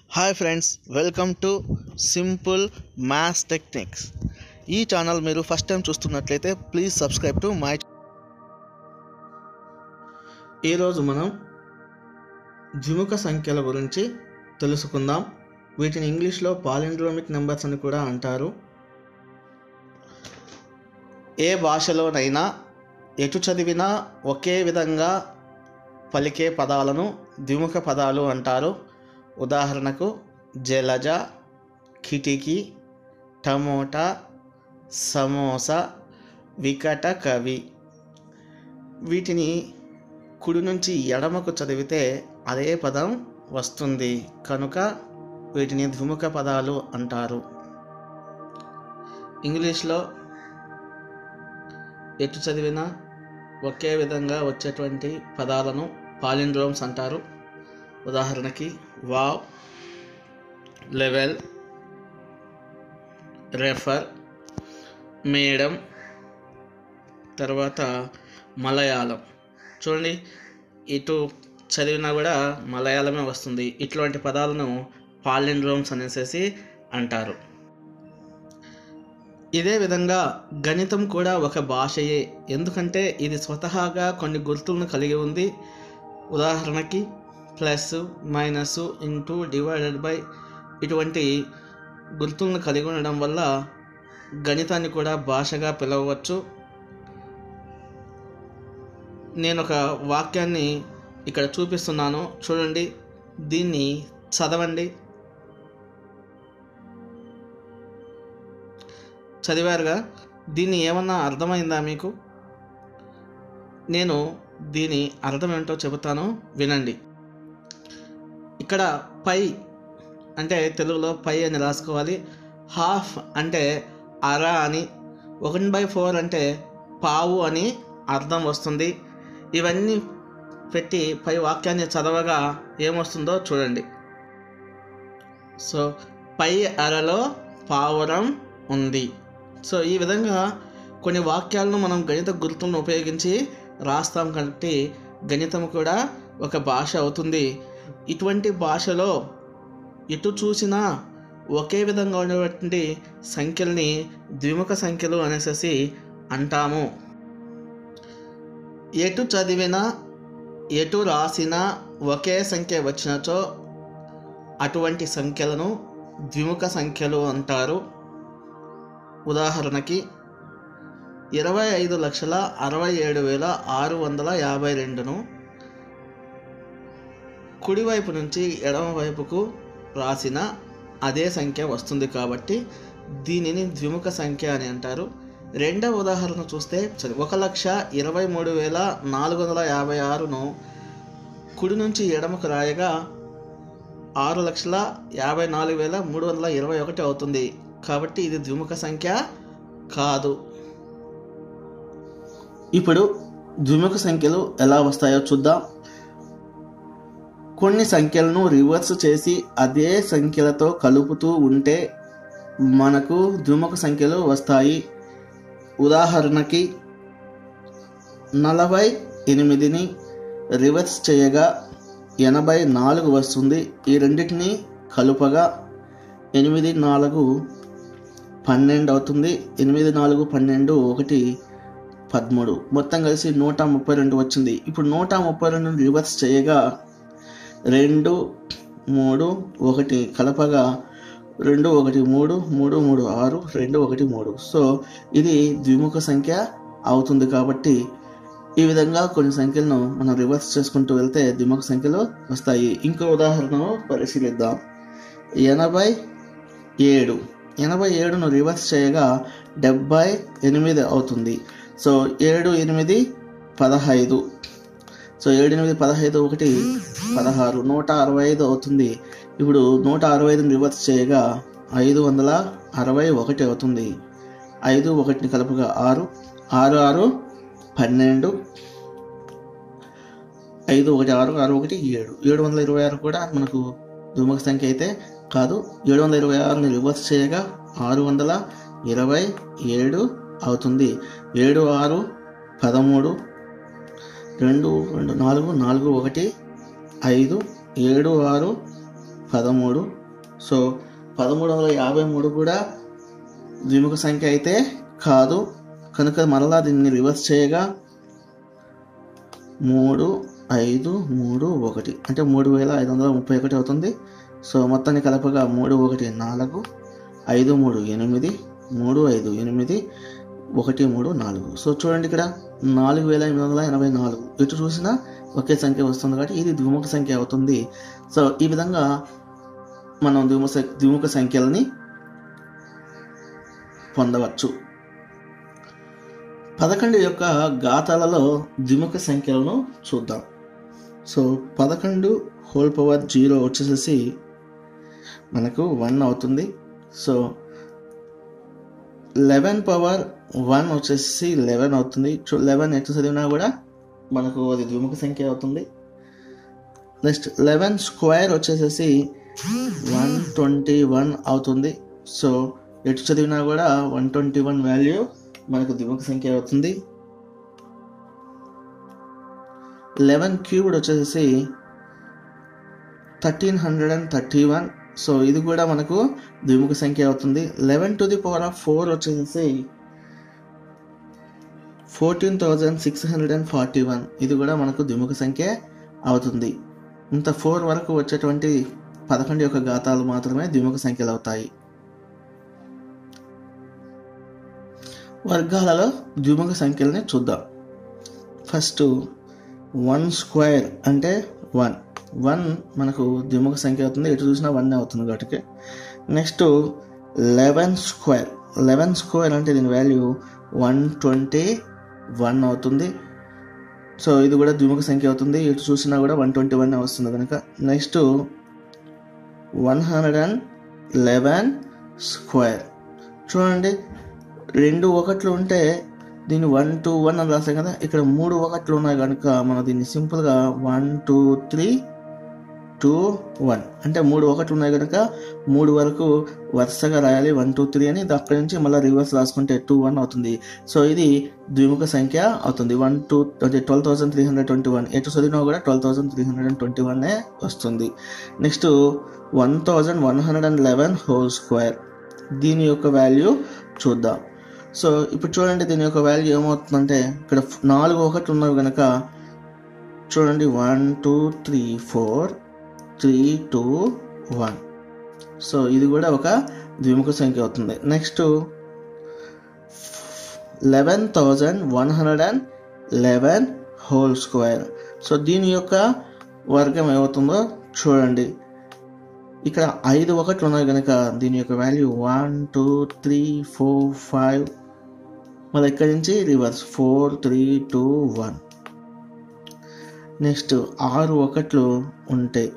hi friends welcome to simple maths techniques ఈ channel మీరు first time చూస్తున్నట్లయితే please subscribe to my ఈరోజు మనం ద్విముఖ సంఖ్యల గురించి తెలుసుకుందాం వీటిని ఇంగ్లీష్లో పాలిండ్రోమిక్ నెంబర్స్ అని కూడా అంటారు ఏ భాషలోనైనా ఎటు చదివినా ఒకే విధంగా పలికే పదాలను ద్విముఖ పదాలు అంటారు ఉదాహరణకు జలజ కిటికీ టమోటా సమోసా వికట కవి వీటిని కుడి నుంచి ఎడమకు చదివితే అదే పదం వస్తుంది కనుక వీటిని ద్విముఖ పదాలు అంటారు ఇంగ్లీష్లో ఎటు చదివినా ఒకే విధంగా వచ్చేటువంటి పదాలను పాలిండ్రోమ్స్ అంటారు ఉదాహరణకి వావ్ లెవెల్ రెఫర్ మేడం తర్వాత మలయాళం చూడండి ఇటు చదివినా కూడా మలయాళమే వస్తుంది ఇట్లాంటి పదాలను పాలిండ్రోమ్స్ అనేసి అంటారు ఇదే విధంగా గణితం కూడా ఒక భాషయే ఎందుకంటే ఇది స్వతహాగా కొన్ని గుర్తులను కలిగి ఉంది ఉదాహరణకి plus minus into divided by ఇటువంటి గుర్తులను కలిగి ఉండడం వల్ల గణితాన్ని కూడా భాషగా పిలవవచ్చు నేను ఒక వాక్యాన్ని ఇక్కడ చూపిస్తున్నాను చూడండి దీన్ని చదవండి చదివారుగా దీన్ని ఏమన్నా అర్థమైందా మీకు నేను దీని అర్థం ఏంటో చెబుతాను వినండి ఇక్కడ పై అంటే తెలుగులో పై అని రాసుకోవాలి హాఫ్ అంటే అర అని ఒకటి బై ఫోర్ అంటే పావు అని అర్థం వస్తుంది ఇవన్నీ పెట్టి పై వాక్యాన్ని చదవగా ఏమొస్తుందో చూడండి సో పై అరలో పావురం ఉంది సో ఈ విధంగా కొన్ని వాక్యాలను మనం గణిత గుర్తులను ఉపయోగించి రాస్తాం కాబట్టి గణితం కూడా ఒక భాష అవుతుంది ఇటువంటి భాషలో ఎటు చూసినా ఒకే విధంగా ఉన్నటువంటి సంఖ్యల్ని ద్విముఖ సంఖ్యలు అనేసి అంటాము ఎటు చదివినా ఎటు రాసినా ఒకే సంఖ్య వచ్చినచో అటువంటి సంఖ్యలను ద్విముఖ సంఖ్యలు అంటారు ఉదాహరణకి ఇరవై ఐదు లక్షల అరవై ఏడు వేల ఆరు వందల యాభై రెండును కుడివైపు నుంచి ఎడమవైపుకు రాసిన అదే సంఖ్య వస్తుంది కాబట్టి దీనిని ద్విముఖ సంఖ్య అని అంటారు రెండవ ఉదాహరణ చూస్తే ఒక లక్ష ఇరవై మూడు వేల నాలుగు వందల యాభై ఆరును కుడి నుంచి ఎడమకు రాయగా ఆరు లక్షల యాభై నాలుగు వేల మూడు వందల ఇరవై ఒకటి అవుతుంది కాబట్టి ఇది ద్విముఖ సంఖ్య కాదు ఇప్పుడు ద్విముఖ సంఖ్యలు ఎలా వస్తాయో చూద్దాం కొన్ని సంఖ్యలను రివర్స్ చేసి అదే సంఖ్యలతో కలుపుతూ ఉంటే మనకు ద్విముఖ సంఖ్యలు వస్తాయి ఉదాహరణకి నలభై ఎనిమిదిని రివర్స్ చేయగా ఎనభై నాలుగు వస్తుంది ఈ రెండింటిని కలుపగా ఎనిమిది నాలుగు పన్నెండు అవుతుంది ఎనిమిది నాలుగు పన్నెండు ఒకటి పదమూడు మొత్తం కలిసి నూట ముప్పై రెండు వచ్చింది ఇప్పుడు నూట ముప్పై రెండు రివర్స్ చేయగా రెండు మూడు ఒకటి కలపగా రెండు ఒకటి మూడు మూడు మూడు ఆరు రెండు ఒకటి మూడు సో ఇది ద్విముఖ సంఖ్య అవుతుంది కాబట్టి ఈ విధంగా కొన్ని సంఖ్యలను మనం రివర్స్ చేసుకుంటూ వెళ్తే ద్విముఖ సంఖ్యలు వస్తాయి ఇంకో ఉదాహరణను పరిశీలిద్దాం ఎనభై ఏడు ఎనభై ఏడును రివర్స్ చేయగా డెబ్బై ఎనిమిది అవుతుంది సో ఏడు ఎనిమిది పదహైదు సో ఏడు ఎనిమిది పదహైదు ఒకటి పదహారు నూట అరవై ఐదు అవుతుంది ఇప్పుడు నూట అరవై ఐదుని రివర్స్ చేయగా ఐదు వందల అరవై ఒకటి అవుతుంది ఐదు ఒకటిని కలుపుగా ఆరు ఆరు ఆరు పన్నెండు ఐదు ఒకటి ఆరు ఆరు ఒకటి ఏడు ఏడు వందల ఇరవై ఆరు కూడా మనకు ద్విముఖ సంఖ్య అయితే కాదు ఏడు వందల ఇరవై ఆరుని రివర్స్ చేయగా ఆరు వందల ఇరవై ఏడు అవుతుంది ఏడు ఆరు పదమూడు రెండు రెండు నాలుగు నాలుగు ఒకటి ఐదు ఏడు ఆరు పదమూడు సో పదమూడు వందల యాభై మూడు కూడా ద్విముఖ సంఖ్య అయితే కాదు కనుక మరలా దీన్ని రివర్స్ చేయగా మూడు ఐదు మూడు ఒకటి అంటే మూడు వేల ఐదు వందల ముప్పై ఒకటి అవుతుంది సో మొత్తాన్ని కలపగా మూడు ఒకటి నాలుగు ఐదు మూడు ఎనిమిది మూడు ఐదు ఎనిమిది ఒకటి మూడు నాలుగు సో చూడండి ఇక్కడ నాలుగు వేల ఎనిమిది వందల ఎనభై నాలుగు ఎటు చూసినా ఒకే సంఖ్య వస్తుంది కాబట్టి ఇది ద్విముఖ సంఖ్య అవుతుంది సో ఈ విధంగా మనం ద్విముఖ ద్విముఖ సంఖ్యలని పొందవచ్చు పదకొండు యొక్క ఘాతాలలో ద్విముఖ సంఖ్యలను చూద్దాం సో పదకొండు హోల్ పవర్ జీరో వచ్చేసేసి మనకు వన్ అవుతుంది సో లెవెన్ పవర్ వన్ వచ్చేసి లెవెన్ అవుతుంది లెవెన్ ఎటు చదివినా కూడా మనకు అది ద్విముఖ సంఖ్య అవుతుంది నెక్స్ట్ లెవెన్ స్క్వేర్ వచ్చేసేసి వన్ ట్వంటీ వన్ అవుతుంది సో ఎటు చదివినా కూడా వన్ ట్వంటీ వన్ వాల్యూ మనకు ద్విముఖ సంఖ్య అవుతుంది లెవెన్ క్యూబ్డ్ వచ్చేసి thirteen hundred and thirty one so ఇది కూడా మనకు ద్విముఖ సంఖ్య అవుతుంది eleven to the power of four వచ్చేసి fourteen thousand six hundred and forty one ఇది కూడా మనకు ద్విముఖ సంఖ్య అవుతుంది ఇంత ఫోర్ వరకు వచ్చేటువంటి పదకొండు యొక్క ఘాతాలు మాత్రమే ద్విముఖ సంఖ్యలు అవుతాయి వర్గాలలో ద్విముఖ సంఖ్యలని చూద్దాం ఫస్ట్ వన్ స్క్వేర్ అంటే వన్ వన్ మనకు ద్విముఖ సంఖ్య అవుతుంది ఎటు చూసినా వన్ అవుతుంది కాబట్టి next eleven square eleven square అంటే దీని వాల్యూ వన్ ట్వంటీ వన్ అవుతుంది సో ఇది కూడా ద్విముఖ సంఖ్య అవుతుంది ఎటు చూసినా కూడా వన్ ట్వంటీ వన్ వస్తుంది కనుక next one hundred and eleven square చూడండి రెండు ఒకట్లు ఉంటే దీన్ని వన్ టూ వన్ అని రాసాం కదా ఇక్కడ మూడు ఒకట్లు ఉన్నాయి కనుక మనం దీన్ని సింపుల్గా one two three two one అంటే మూడు ఒకట్లు ఉన్నాయి కనుక మూడు వరకు వరుసగా రాయాలి వన్ టూ త్రీ అని అక్కడి నుంచి మళ్ళీ రివర్స్ రాసుకుంటే టూ వన్ అవుతుంది సో ఇది ద్విముఖ సంఖ్య అవుతుంది వన్ టూ అంటే twelve thousand three hundred twenty one ఎటు చదివినా కూడా twelve thousand three hundred and twenty one వస్తుంది next one thousand one hundred and eleven whole square దీని యొక్క వాల్యూ చూద్దాం సో ఇప్పుడు చూడండి దీని యొక్క వాల్యూ ఏమవుతుందంటే ఇక్కడ నాలుగు ఒకటి ఉన్నవి కనుక చూడండి one two three four three two one so ఇది కూడా ఒక ద్విముఖ సంఖ్య అవుతుంది next eleven thousand one hundred and eleven whole square so దీని యొక్క వర్గం ఏమవుతుందో చూడండి ఇక్కడ ఐదు ఒకట్లు ఉన్నాయి కనుక దీని యొక్క value one two three four five మళ్ళీ ఇక్కడి నుంచి reverse four three two one next ఆరు ఒకట్లు ఉంటాయి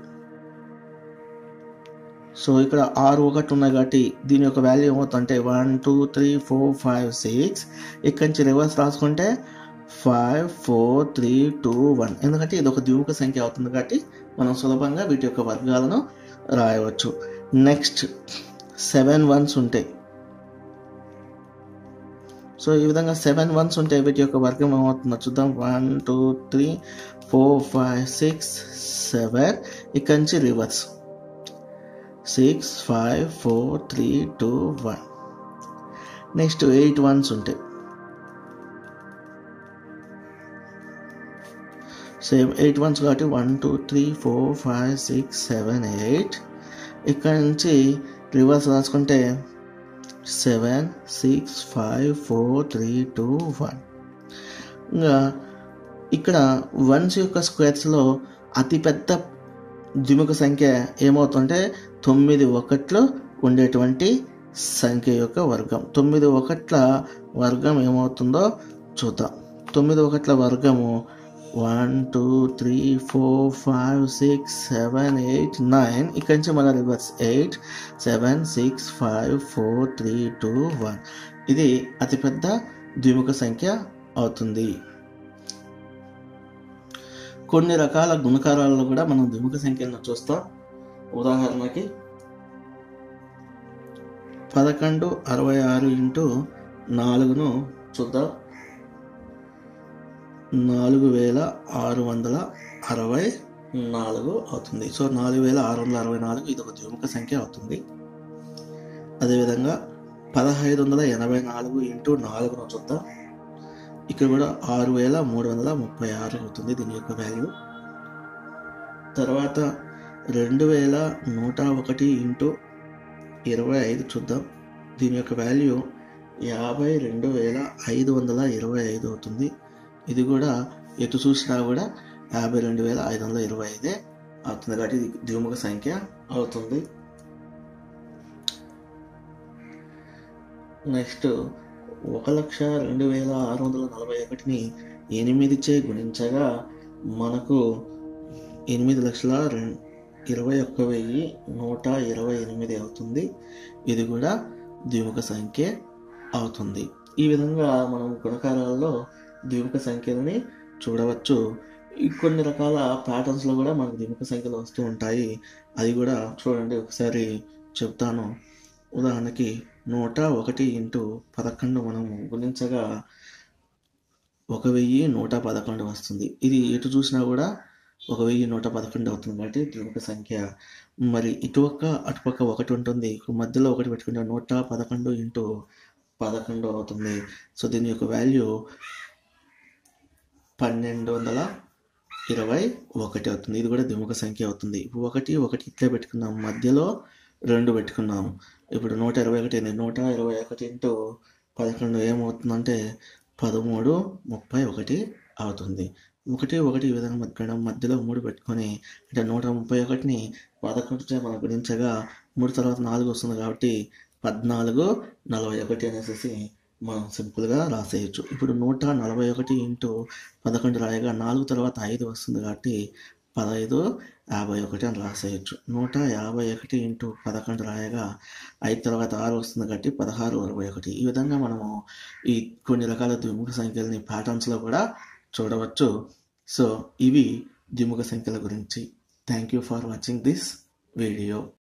సో ఇక్కడ ఆరు ఒకటి ఉన్నాయి కాబట్టి దీని యొక్క వాల్యూ ఏమవుతుందంటే one two three four five six ఇక్కడి నుంచి రివర్స్ రాసుకుంటే five four three two one ఎందుకంటే ఇది ఒక ద్విముఖ సంఖ్య అవుతుంది కాబట్టి మనం సులభంగా వీటి యొక్క వర్గాలను రాయవచ్చు నెక్స్ట్ సెవెన్ వన్స్ ఉంటాయి సో ఈ విధంగా సెవెన్ వన్స్ ఉంటాయి వీటి యొక్క వర్గం ఏమవుతుందో చూద్దాం one two three four five six seven ఇక్కడి నుంచి reverse six five four three two one next eight ones ఉంటాయి సేమ్ ఎయిట్ వన్స్ కాబట్టి one two three four five six seven eight ఇక్కడ నుంచి రివర్స్ రాసుకుంటే seven six five four three two one ఇంకా ఇక్కడ once యొక్క స్క్వేర్స్లో అతిపెద్ద ద్విముఖ సంఖ్య ఏమవుతుందంటే తొమ్మిది ఒకట్లు ఉండేటువంటి సంఖ్య యొక్క వర్గం తొమ్మిది ఒకట్ల వర్గం ఏమవుతుందో చూద్దాం తొమ్మిది ఒకట్ల వర్గము one two three four five six seven eight nine ఇక్కడి నుంచి మన reverse eight seven six five four three two one ఇది అతిపెద్ద ద్విముఖ సంఖ్య అవుతుంది కొన్ని రకాల గుణకారాలలో కూడా మనం ద్విముఖ సంఖ్యలను చూస్తాం ఉదాహరణకి పదకొండు అరవై ఆరు ఇంటూ నాలుగును చూద్దాం నాలుగు వేల ఆరు వందల అరవై నాలుగు అవుతుంది సో నాలుగు వేల ఆరు వందల అరవై నాలుగు ఇది ఒక ద్విముఖ సంఖ్య అవుతుంది అదేవిధంగా పదహైదు వందల ఎనభై నాలుగు ఇంటూ నాలుగును చూద్దాం ఇక్కడ కూడా ఆరు వేల మూడు వందల ముప్పై ఆరు అవుతుంది దీని యొక్క వాల్యూ తర్వాత రెండు వేల నూట ఒకటి ఇంటూ ఇరవై ఐదు చూద్దాం దీని యొక్క వాల్యూ యాభై రెండు వేల ఐదు వందల ఇరవై ఐదు అవుతుంది ఇది కూడా ఎటు చూసినా కూడా యాభై రెండు వేల ఐదు వందల ఇరవై ఐదే అవుతుంది కాబట్టి ఇది ద్విముఖ సంఖ్య అవుతుంది నెక్స్ట్ ఒక లక్ష రెండు వేల ఆరు వందల నలభై ఒకటిని ఎనిమిదిచే గుణించగా మనకు ఎనిమిది లక్షల రెం ఇరవై ఒక్క వెయ్యి నూట ఇరవై ఎనిమిది అవుతుంది ఇది కూడా ద్విముఖ సంఖ్య అవుతుంది ఈ విధంగా మనం గుణకారాలలో ద్విముఖ సంఖ్యలని చూడవచ్చు ఈ కొన్ని రకాల ప్యాటర్న్స్లో కూడా మనకు ద్విముఖ సంఖ్యలు వస్తూ ఉంటాయి అది కూడా చూడండి ఒకసారి చెప్తాను ఉదాహరణకి నూట ఒకటి ఇంటూ పదకొండు మనం గుణించగా ఒక వెయ్యి నూట పదకొండు వస్తుంది ఇది ఎటు చూసినా కూడా ఒక వెయ్యి నూట పదకొండు అవుతుంది కాబట్టి ద్విముఖ సంఖ్య మరి ఇటుపక్క అటుపక్క ఒకటి ఉంటుంది మధ్యలో ఒకటి పెట్టుకుంటే నూట పదకొండు ఇంటూ పదకొండు అవుతుంది సో దీని యొక్క వాల్యూ పన్నెండు వందల ఇరవై ఒకటి అవుతుంది ఇది కూడా ద్విముఖ సంఖ్య అవుతుంది ఒకటి ఒకటి ఇట్లే పెట్టుకున్నాం మధ్యలో రెండు పెట్టుకున్నాము ఇప్పుడు నూట ఇరవై ఒకటి అయింది నూట ఇరవై ఒకటి ఇంటూ పదకొండు ఏమవుతుందంటే పదమూడు ముప్పై ఒకటి అవుతుంది ఒకటి ఒకటి ఈ విధంగా పెట్టుకోవడం మధ్యలో మూడు పెట్టుకొని అంటే నూట ముప్పై ఒకటిని పదకొండుతో మనం గుణించగా మూడు తర్వాత నాలుగు వస్తుంది కాబట్టి పద్నాలుగు నలభై ఒకటి అనేసి మనం సింపుల్గా రాసేయచ్చు ఇప్పుడు నూట నలభై ఒకటి ఇంటూ పదకొండు రాయగా నాలుగు తర్వాత ఐదు వస్తుంది కాబట్టి పదహైదు యాభై ఒకటి అని రాసేయచ్చు నూట యాభై ఒకటి ఇంటూ పదకొండు రాయగా ఐదు తర్వాత ఆరు వస్తుంది కాబట్టి పదహారు అరవై ఒకటి ఈ విధంగా మనము ఈ కొన్ని రకాల ద్విముఖ సంఖ్యలని ప్యాటర్న్స్లో కూడా చూడవచ్చు సో ఇవి ద్విముఖ సంఖ్యల గురించి thank you for watching this video